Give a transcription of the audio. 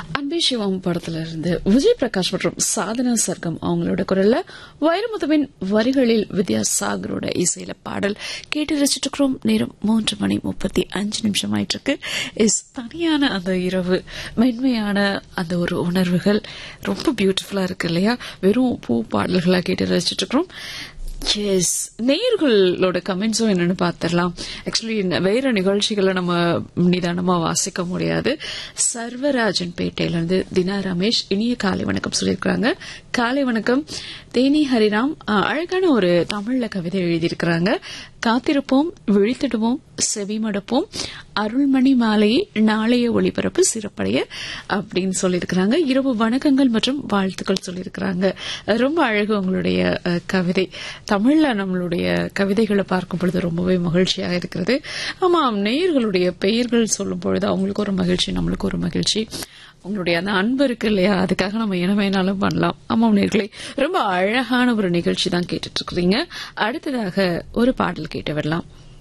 அன்பே சிவம் படத்துல இருந்து விஜய் பிரகாஷ் மற்றும் சாதனா சர்க்கம் அவங்களோட குரல்ல வைரமுதவின் வரிகளில் வித்யாசாகரோட இசையில பாடல் கேட்டு ரசிச்சுட்டு இருக்கிறோம் நேரம் மூன்று மணி முப்பத்தி அஞ்சு நிமிஷம் ஆயிட்டு இருக்கு இஸ் தனியான அந்த இரவு மென்மையான அந்த ஒரு உணர்வுகள் ரொம்ப பியூட்டிஃபுல்லா இருக்கு இல்லையா வெறும் பூ பாடல்களா கேட்டு ரசிச்சுட்டு இருக்கிறோம் எஸ் நேயர்களோட கமெண்ட்ஸும் என்னன்னு பார்த்துடலாம் ஆக்சுவலி வேற நிகழ்ச்சிகளை நம்ம நிதானமா வாசிக்க முடியாது சர்வராஜன் பேட்டையில இருந்து தினா ரமேஷ் இனிய காலை வணக்கம் சொல்லியிருக்கிறாங்க காலை வணக்கம் தேனி ஹரிராம் அஹ், அழகான ஒரு தமிழ்ல கவிதை எழுதியிருக்கிறாங்க காத்திருப்போம் விழித்திடுவோம் செவிமடுப்போம் அருள்மணி மாலை நாளைய ஒளிபரப்பு சிறப்படைய அப்படின்னு சொல்லியிருக்கிறாங்க இரவு வணக்கங்கள் மற்றும் வாழ்த்துக்கள் சொல்லியிருக்கிறாங்க அஹ், ரொம்ப அழகு உங்களுடைய அஹ், கவிதை தமிழ்ல நம்மளுடைய கவிதைகளை பார்க்கும் பொழுது ரொம்பவே மகிழ்ச்சியாக இருக்கிறது ஆமாம் நேயர்களுடைய பெயர்கள் சொல்லும் பொழுது அவங்களுக்கு ஒரு மகிழ்ச்சி நம்மளுக்கு ஒரு மகிழ்ச்சி உங்களுடைய அந்த அன்பு இருக்கு இல்லையா அதுக்காக நம்ம என்ன வேணாலும் பண்ணலாம் ஆமாம் நேர்களே ரொம்ப அழகான ஒரு நிகழ்ச்சி தான் கேட்டுட்டு இருக்கிறீங்க அடுத்ததாக ஒரு பாடல் கேட்டு வரலாம்